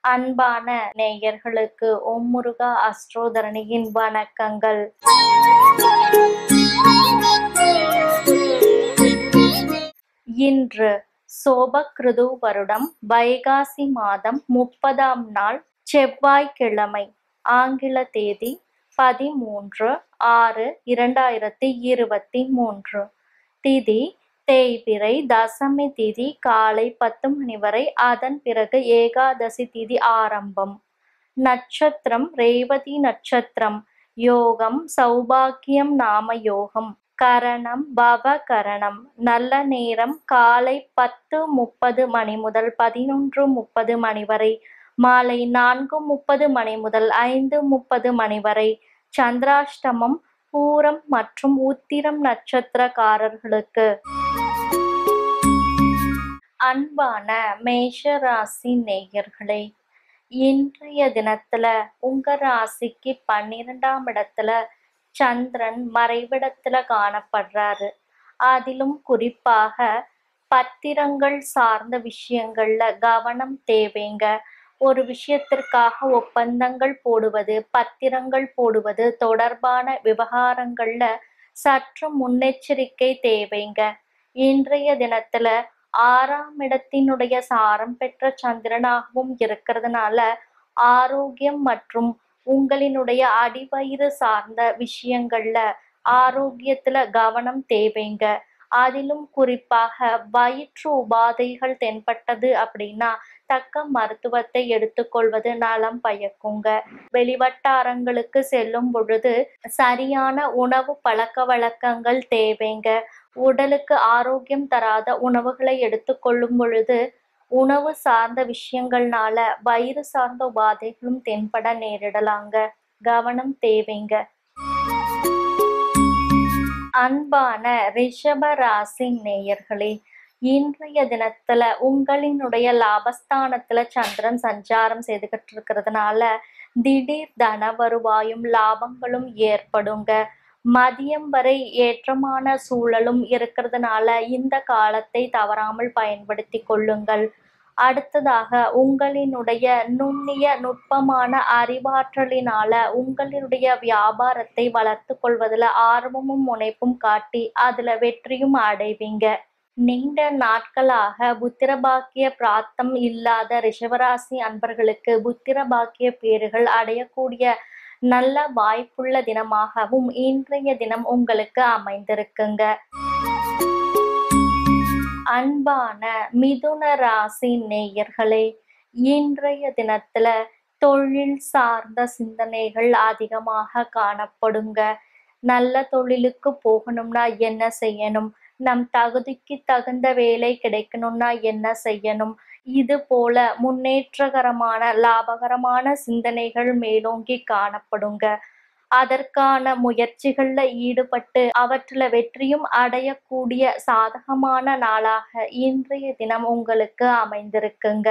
அன்பான நேயர்களுக்கு ஓம் முருகா அஸ்ட்ரோதரணியின் வணக்கங்கள் இன்று சோபக்ருது வருடம் வைகாசி மாதம் முப்பதாம் நாள் செவ்வாய்க்கிழமை ஆங்கில தேதி பதிமூன்று ஆறு இரண்டாயிரத்தி இருபத்தி மூன்று திதி தேய்பிறை தசமி திதி காலை பத்து மணி வரை அதன் பிறகு ஏகாதசி திதி ஆரம்பம் நட்சத்திரம் ரேவதி நட்சத்திரம் யோகம் சௌபாக்கியம் நாம யோகம் கரணம் பவ கரணம் நல்ல நேரம் காலை பத்து முப்பது மணி முதல் பதினொன்று முப்பது மணி வரை மாலை நான்கு முப்பது மணி முதல் ஐந்து முப்பது மணி வரை சந்திராஷ்டமம் பூரம் மற்றும் உத்திரம் நட்சத்திரக்காரர்களுக்கு அன்பான மேஷ ராசி நேயர்களே இன்றைய தினத்துல உங்க ராசிக்கு பன்னிரெண்டாம் இடத்துல சந்திரன் மறைவிடத்துல காணப்படுறாரு அதிலும் குறிப்பாக பத்திரங்கள் சார்ந்த விஷயங்கள்ல கவனம் தேவைங்க ஒரு விஷயத்திற்காக ஒப்பந்தங்கள் போடுவது பத்திரங்கள் போடுவது தொடர்பான விவகாரங்கள்ல சற்று முன்னெச்சரிக்கை தேவைங்க இன்றைய தினத்துல ஆறாம் இடத்தினுடைய சாரம் பெற்ற சந்திரனாகவும் இருக்கிறதுனால ஆரோக்கியம் மற்றும் உங்களினுடைய அடிவயிறு சார்ந்த விஷயங்கள்ல ஆரோக்கியத்துல கவனம் தேவைங்க அதிலும் குறிப்பாக வயிற்று உபாதைகள் தென்பட்டது அப்படின்னா தக்க மருத்துவத்தை எடுத்துக்கொள்வது நலம் பயக்குங்க வெளிவட்டாரங்களுக்கு செல்லும் பொழுது சரியான உணவு பழக்க வழக்கங்கள் தேவைங்க உடலுக்கு ஆரோக்கியம் தராத உணவுகளை எடுத்துக்கொள்ளும் பொழுது உணவு சார்ந்த விஷயங்கள்னால வயிறு சார்ந்த உபாதைகளும் தென்பட நேரிடலாங்க கவனம் தேவைங்க அன்பான ரிஷப ராசி நேயர்களே இன்றைய தினத்துல உங்களினுடைய லாபஸ்தானத்துல சந்திரன் சஞ்சாரம் செய்துகிட்டு இருக்கிறதுனால திடீர் தன வருவாயும் லாபங்களும் ஏற்படுங்க மதியம் வரை ஏற்றமான சூழலும் இருக்கிறதுனால இந்த காலத்தை தவறாமல் பயன்படுத்தி கொள்ளுங்கள் அடுத்ததாக உங்களினுடைய நுண்ணிய நுட்பமான அறிவாற்றலினால உங்களுடைய வியாபாரத்தை வளர்த்து கொள்வதில் ஆர்வமும் முனைப்பும் காட்டி அதுல வெற்றியும் அடைவீங்க நீண்ட நாட்களாக புத்திரபாக்கிய பிராப்தம் இல்லாத ரிஷவராசி அன்பர்களுக்கு புத்திரபாக்கிய பேறுகள் அடையக்கூடிய நல்ல வாய்ப்புள்ள தினமாகவும் இன்றைய தினம் உங்களுக்கு அமைந்திருக்குங்க அன்பான மிதுன ராசி நேயர்களே இன்றைய தினத்துல தொழில் சார்ந்த சிந்தனைகள் அதிகமாக காணப்படுங்க நல்ல தொழிலுக்கு போகணும்னா என்ன செய்யணும் நம் தகுதிக்கு தகுந்த வேலை கிடைக்கணும்னா என்ன செய்யணும் இது போல முன்னேற்றகரமான லாபகரமான சிந்தனைகள் மேலோங்கி காணப்படுங்க அதற்கான முயற்சிகள்ல ஈடுபட்டு அவற்றுல வெற்றியும் அடையக்கூடிய சாதகமான நாளாக இன்றைய தினம் உங்களுக்கு அமைந்திருக்குங்க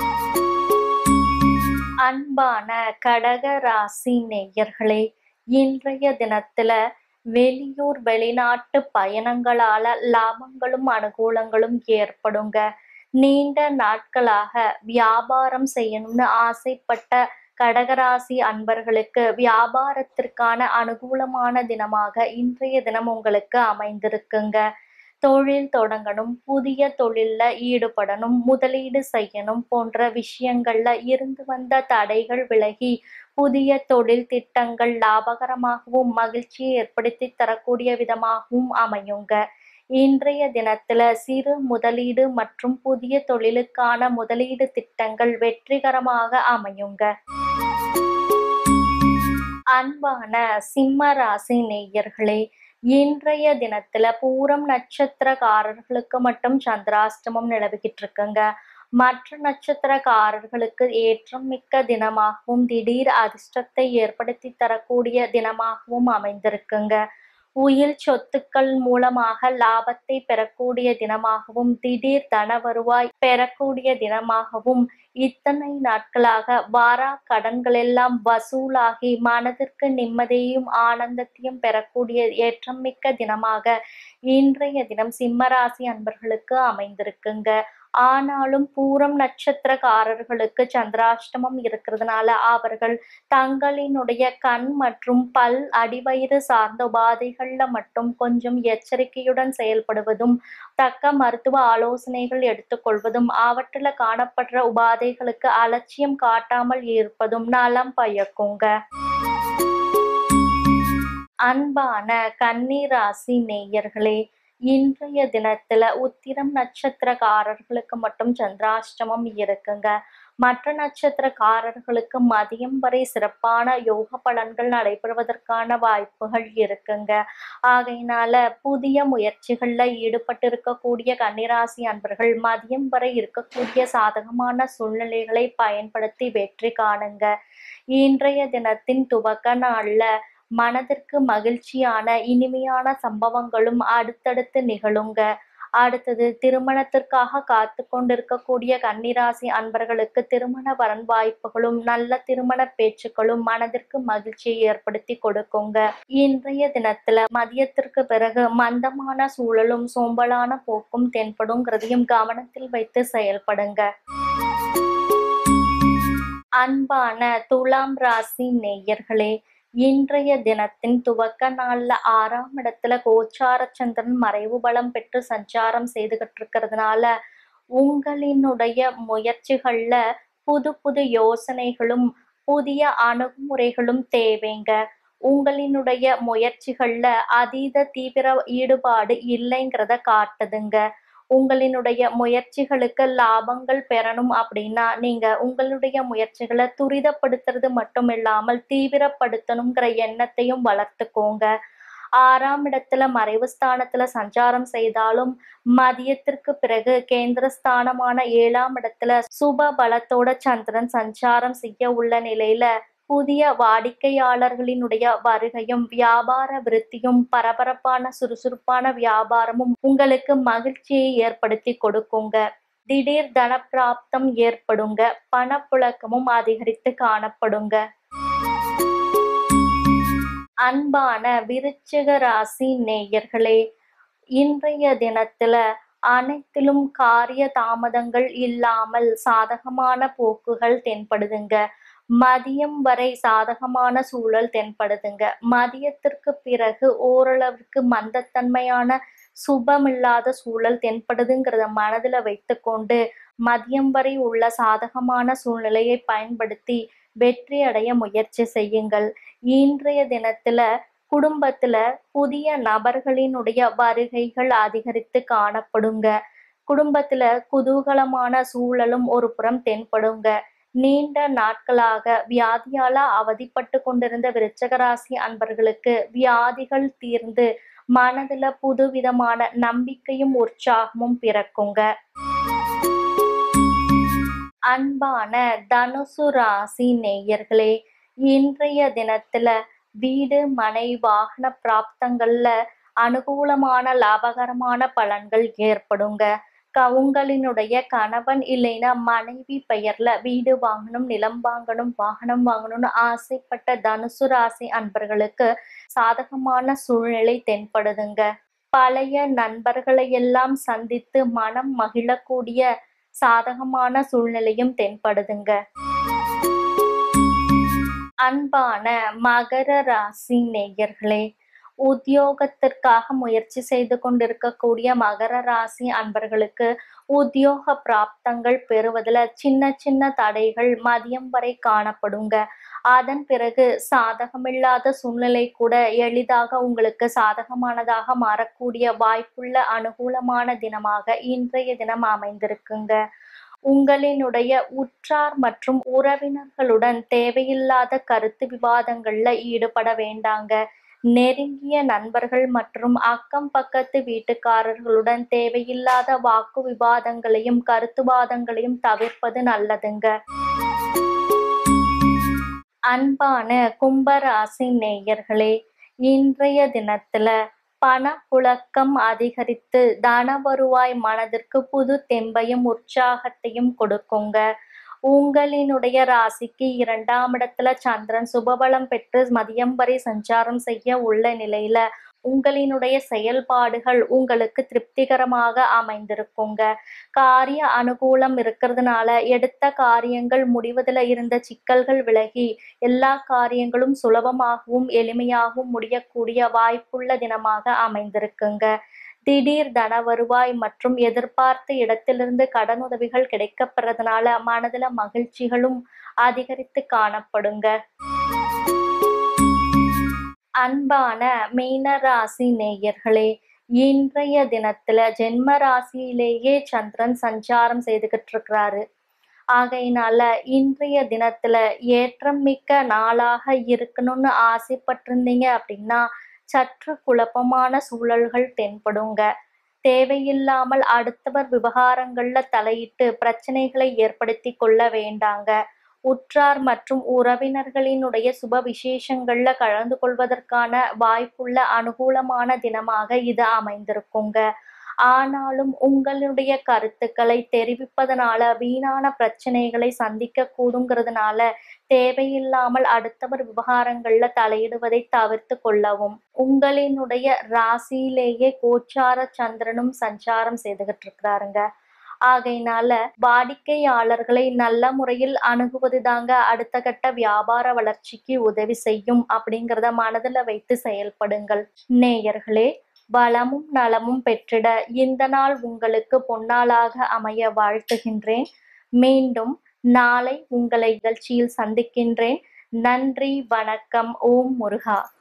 அன்பான கடக ராசி நேயர்களே இன்றைய தினத்துல வெளியூர் வெளிநாட்டு பயணங்களால லாபங்களும் அனுகூலங்களும் ஏற்படுங்க நீண்ட நாட்களாக வியாபாரம் செய்யணும்னு ஆசைப்பட்ட கடகராசி அன்பர்களுக்கு வியாபாரத்திற்கான அனுகூலமான தினமாக இன்றைய தினம் உங்களுக்கு அமைந்திருக்குங்க தொழில் தொடங்கணும் புதிய தொழில்ல ஈடுபடணும் முதலீடு செய்யணும் போன்ற விஷயங்கள்ல இருந்து வந்த தடைகள் விலகி புதிய தொழில் திட்டங்கள் லாபகரமாகவும் மகிழ்ச்சியை ஏற்படுத்தி தரக்கூடிய விதமாகவும் அமையுங்க இன்றைய தினத்துல சிறு முதலீடு மற்றும் புதிய தொழிலுக்கான முதலீடு திட்டங்கள் வெற்றிகரமாக அமையுங்க அன்பான சிம்ம ராசி நேயர்களே இன்றைய தினத்துல பூரம் நட்சத்திரக்காரர்களுக்கு மட்டும் சந்திராஷ்டமம் நிலவிக்கிட்டு இருக்குங்க மற்ற நட்சத்திரக்காரர்களுக்கு ஏற்றம் மிக்க தினமாகவும் திடீர் அதிர்ஷ்டத்தை ஏற்படுத்தி தரக்கூடிய தினமாகவும் அமைந்திருக்குங்க உயில் சொத்துக்கள் மூலமாக லாபத்தை பெறக்கூடிய தினமாகவும் திடீர் தன வருவாய் பெறக்கூடிய தினமாகவும் இத்தனை நாட்களாக வாரா கடன்கள் எல்லாம் வசூலாகி மனதிற்கு நிம்மதியையும் ஆனந்தத்தையும் பெறக்கூடிய ஏற்றம் மிக்க தினமாக இன்றைய தினம் சிம்மராசி அன்பர்களுக்கு அமைந்திருக்குங்க ஆனாலும் பூரம் நட்சத்திரக்காரர்களுக்கு சந்திராஷ்டமம் இருக்கிறதுனால அவர்கள் தங்களினுடைய கண் மற்றும் பல் அடிவயிறு சார்ந்த உபாதைகள்ல மட்டும் கொஞ்சம் எச்சரிக்கையுடன் செயல்படுவதும் தக்க மருத்துவ ஆலோசனைகள் எடுத்துக்கொள்வதும் அவற்றில் காணப்படுற உபாதைகளுக்கு அலட்சியம் காட்டாமல் இருப்பதும் நலம் பயக்குங்க அன்பான கன்னிராசி நேயர்களே இன்றைய தினத்துல உத்திரம் நட்சத்திரக்காரர்களுக்கு மட்டும் சந்திராஷ்டமம் இருக்குங்க மற்ற நட்சத்திரக்காரர்களுக்கு மதியம் வரை சிறப்பான யோக பலன்கள் நடைபெறுவதற்கான வாய்ப்புகள் இருக்குங்க ஆகையினால புதிய முயற்சிகள்ல ஈடுபட்டு இருக்கக்கூடிய கன்னிராசி அன்பர்கள் மதியம் வரை இருக்கக்கூடிய சாதகமான சூழ்நிலைகளை பயன்படுத்தி வெற்றி காணுங்க இன்றைய தினத்தின் துவக்க நாள்ல மனதிற்கு மகிழ்ச்சியான இனிமையான சம்பவங்களும் அடுத்தடுத்து நிகழுங்க அடுத்தது திருமணத்திற்காக காத்து கொண்டிருக்கக்கூடிய கன்னிராசி அன்பர்களுக்கு திருமண வரன் வாய்ப்புகளும் நல்ல திருமண பேச்சுக்களும் மனதிற்கு மகிழ்ச்சியை ஏற்படுத்தி கொடுக்குங்க இன்றைய தினத்துல மதியத்திற்கு பிறகு மந்தமான சூழலும் சோம்பலான போக்கும் தென்படுங்கிறதையும் கவனத்தில் வைத்து செயல்படுங்க அன்பான துலாம் ராசி நேயர்களே இன்றைய தினத்தின் துவக்க நாள்ல ஆறாம் இடத்துல கோச்சார சந்திரன் மறைவு பலம் பெற்று சஞ்சாரம் செய்துகிட்டு இருக்கிறதுனால உங்களினுடைய முயற்சிகள்ல புது புது யோசனைகளும் புதிய அணுகுமுறைகளும் தேவைங்க உங்களினுடைய முயற்சிகள்ல அதீத தீவிர ஈடுபாடு இல்லைங்கிறத காட்டுதுங்க உங்களினுடைய முயற்சிகளுக்கு லாபங்கள் பெறணும் அப்படின்னா நீங்க உங்களுடைய முயற்சிகளை துரிதப்படுத்துறது மட்டும் இல்லாமல் தீவிரப்படுத்தணுங்கிற எண்ணத்தையும் வளர்த்துக்கோங்க ஆறாம் இடத்துல மறைவு ஸ்தானத்துல சஞ்சாரம் செய்தாலும் மதியத்திற்கு பிறகு கேந்திரஸ்தானமான ஏழாம் இடத்துல சுப பலத்தோட சந்திரன் சஞ்சாரம் செய்ய உள்ள நிலையில புதிய வாடிக்கையாளர்களினுடைய வருகையும் வியாபார விருத்தியும் பரபரப்பான சுறுசுறுப்பான வியாபாரமும் உங்களுக்கு மகிழ்ச்சியை ஏற்படுத்தி கொடுக்குங்க திடீர் தனப்பிராப்தம் ஏற்படுங்க பணப்புழக்கமும் அதிகரித்து காணப்படுங்க அன்பான விருச்சிக ராசி நேயர்களே இன்றைய தினத்துல அனைத்திலும் காரிய தாமதங்கள் இல்லாமல் சாதகமான போக்குகள் தென்படுதுங்க மதியம் வரை சாதகமான சூழல் தென்படுதுங்க மதியத்திற்கு பிறகு ஓரளவுக்கு மந்தத்தன்மையான சுபமில்லாத சூழல் தென்படுதுங்கிறத மனதில் வைத்துக்கொண்டு மதியம் வரை உள்ள சாதகமான சூழ்நிலையை பயன்படுத்தி வெற்றி அடைய முயற்சி செய்யுங்கள் இன்றைய தினத்துல குடும்பத்துல புதிய நபர்களினுடைய வருகைகள் அதிகரித்து காணப்படுங்க குடும்பத்துல குதூகலமான சூழலும் ஒரு புறம் தென்படுங்க நீண்ட நாட்களாக வியாதியால அவதிப்பட்டு கொண்டிருந்த விருச்சகராசி அன்பர்களுக்கு வியாதிகள் தீர்ந்து மனதுல புதுவிதமான நம்பிக்கையும் உற்சாகமும் பிறக்குங்க அன்பான தனுசு ராசி நேயர்களே இன்றைய தினத்துல வீடு மனை வாகன பிராப்தங்கள்ல அனுகூலமான லாபகரமான பலன்கள் ஏற்படுங்க க உங்களினுடைய கணவன் இல்லைன்னா மனைவி பெயர்ல வீடு வாங்கணும் நிலம் வாங்கணும் வாகனம் வாங்கணும்னு ஆசைப்பட்ட தனுசு ராசி அன்பர்களுக்கு சாதகமான சூழ்நிலை தென்படுதுங்க பழைய நண்பர்களை எல்லாம் சந்தித்து மனம் மகிழக்கூடிய சாதகமான சூழ்நிலையும் தென்படுதுங்க அன்பான மகர ராசி நேயர்களே உத்தியோகத்திற்காக முயற்சி செய்து கொண்டிருக்கக்கூடிய மகர ராசி அன்பர்களுக்கு உத்தியோக பிராப்தங்கள் பெறுவதில் சின்ன சின்ன தடைகள் மதியம் வரை காணப்படுங்க அதன் பிறகு சாதகமில்லாத சூழ்நிலை கூட எளிதாக உங்களுக்கு சாதகமானதாக மாறக்கூடிய வாய்ப்புள்ள அனுகூலமான தினமாக இன்றைய தினம் அமைந்திருக்குங்க உங்களினுடைய உற்றார் மற்றும் உறவினர்களுடன் தேவையில்லாத கருத்து விவாதங்கள்ல ஈடுபட வேண்டாங்க நெருங்கிய நண்பர்கள் மற்றும் அக்கம் பக்கத்து வீட்டுக்காரர்களுடன் தேவையில்லாத வாக்கு விவாதங்களையும் கருத்துவாதங்களையும் தவிர்ப்பது நல்லதுங்க அன்பான கும்பராசி நேயர்களே இன்றைய தினத்துல பணப்புழக்கம் அதிகரித்து தன வருவாய் மனதிற்கு புது தெம்பையும் உற்சாகத்தையும் கொடுக்குங்க உங்களினுடைய ராசிக்கு இரண்டாம் இடத்துல சந்திரன் சுபபலம் பெற்று மதியம் வரை சஞ்சாரம் செய்ய உள்ள நிலையில உங்களினுடைய செயல்பாடுகள் உங்களுக்கு திருப்திகரமாக அமைந்திருக்குங்க காரிய அனுகூலம் இருக்கிறதுனால எடுத்த காரியங்கள் முடிவதில் இருந்த சிக்கல்கள் விலகி எல்லா காரியங்களும் சுலபமாகவும் எளிமையாகவும் முடியக்கூடிய வாய்ப்புள்ள தினமாக அமைந்திருக்குங்க திடீர் தன வருவாய் மற்றும் எதிர்பார்த்த இடத்திலிருந்து கடனுதவிகள் கிடைக்கப்பெறதுனால மனதில் மகிழ்ச்சிகளும் அதிகரித்து காணப்படுங்க அன்பான மீனராசி நேயர்களே இன்றைய தினத்துல ஜென்ம ராசியிலேயே சந்திரன் சஞ்சாரம் செய்துகிட்டு இருக்கிறாரு ஆகையினால இன்றைய தினத்துல ஏற்றம் மிக்க நாளாக இருக்கணும்னு ஆசைப்பட்டிருந்தீங்க அப்படின்னா சற்று குழப்பமான சூழல்கள் தென்படுங்க தேவையில்லாமல் அடுத்தவர் விவகாரங்கள்ல தலையிட்டு பிரச்சனைகளை ஏற்படுத்தி கொள்ள வேண்டாங்க உற்றார் மற்றும் உறவினர்களினுடைய சுப விசேஷங்கள்ல கலந்து கொள்வதற்கான வாய்ப்புள்ள அனுகூலமான தினமாக இது அமைந்திருக்குங்க ஆனாலும் உங்களுடைய கருத்துக்களை தெரிவிப்பதனால வீணான பிரச்சனைகளை சந்திக்க கூடுங்கிறதுனால தேவையில்லாமல் அடுத்தவர் விவகாரங்கள்ல தலையிடுவதை தவிர்த்து கொள்ளவும் உங்களினுடைய ராசியிலேயே கோச்சார சந்திரனும் சஞ்சாரம் செய்துகிட்டு இருக்கிறாருங்க ஆகையினால வாடிக்கையாளர்களை நல்ல முறையில் அணுகுவது தாங்க அடுத்த கட்ட வியாபார வளர்ச்சிக்கு உதவி செய்யும் அப்படிங்கிறத மனதில் வைத்து செயல்படுங்கள் நேயர்களே வளமும் நலமும் பெற்றிட இந்த நாள் உங்களுக்கு பொன்னாளாக அமைய வாழ்த்துகின்றேன் மீண்டும் நாளை உங்களை நிகழ்ச்சியில் சந்திக்கின்றேன் நன்றி வணக்கம் ஓம் முருகா